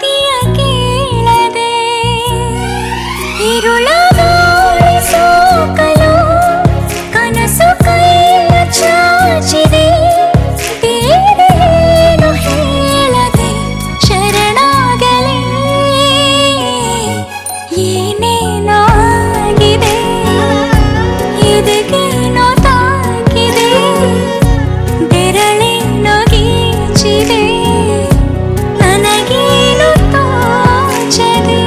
ಪ್ರೀತಿಯ ಕೇಳದೆ ಇರುಳ ಗಾಳಿ ಸೋಕಲು ಕನಸು ಕೈಯ ಚಾಚಿದೆ ಬೇರೇನು ಹೇಳದೆ ಶರಣಾಗಲೇ ಏನೇನಾಗಿದೆ ಎದೆಗೇನೋ ತಾಕಿದೆ ಬೆರಳೇನೋ ಗೀಚಿದೆ ನನಗೇನು ತೋಚದೆ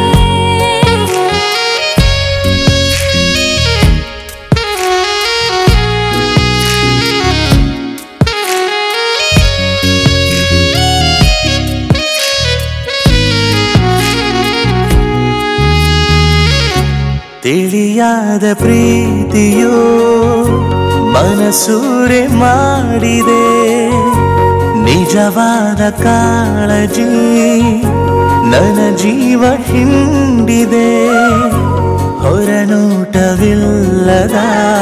ತಿಳಿಯಾದ ಪ್ರೀತಿಯೋ ಮನಸೂರೆ ಮಾಡಿದೆ ನಿಜವಾದ ಕಾಳಜಿ ನನ್ನ ಜೀವ ಹಿಂಡಿದೆ ಹೊರನೋಟವಿಲ್ಲದ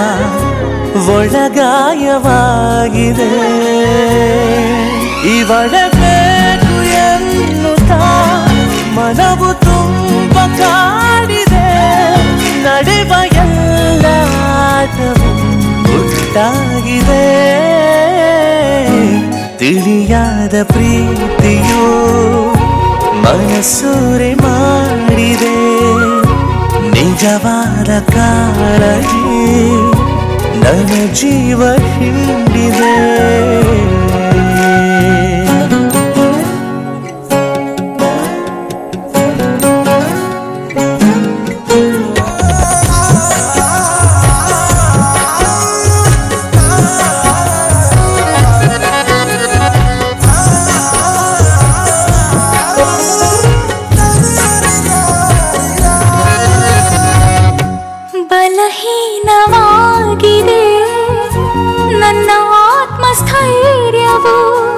ಒಳಗಾಯವಾಗಿದೆ ಇವಳಬೇಕು ಎನ್ನುತ್ತಾ ಮನವು ತುಂಬ ಕಾಡಿದೆ ನಡೆವ ಎಲ್ಲ ಆಟವು ಗುಟ್ಟಾಗಿದೆ ತಿಳಿಯಾದ ಪ್ರೀತಿಯೋ ಮನಸೂರೆ ಮಾಡಿದೆ ನಿಜವಾದ ಕಾಳಜಿ ನನ್ನ ಜೀವ ಹಿಂಡಿದೆ ಬಲಹೀನವಾಗಿದೆ ನನ್ನ ಆತ್ಮಸ್ಥೈರ್ಯವು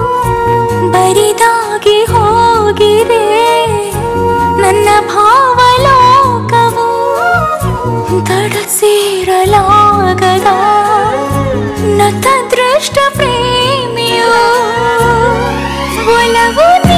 ಬರಿದಾಗಿ ಹೋಗಿದೆ ನನ್ನ ಭಾವಲೋಕವು ದಡ ಸೇರಲಾಗದ ನತ ದೃಷ್ಟ ಪ್ರೇಮಿಯು ಒಲವು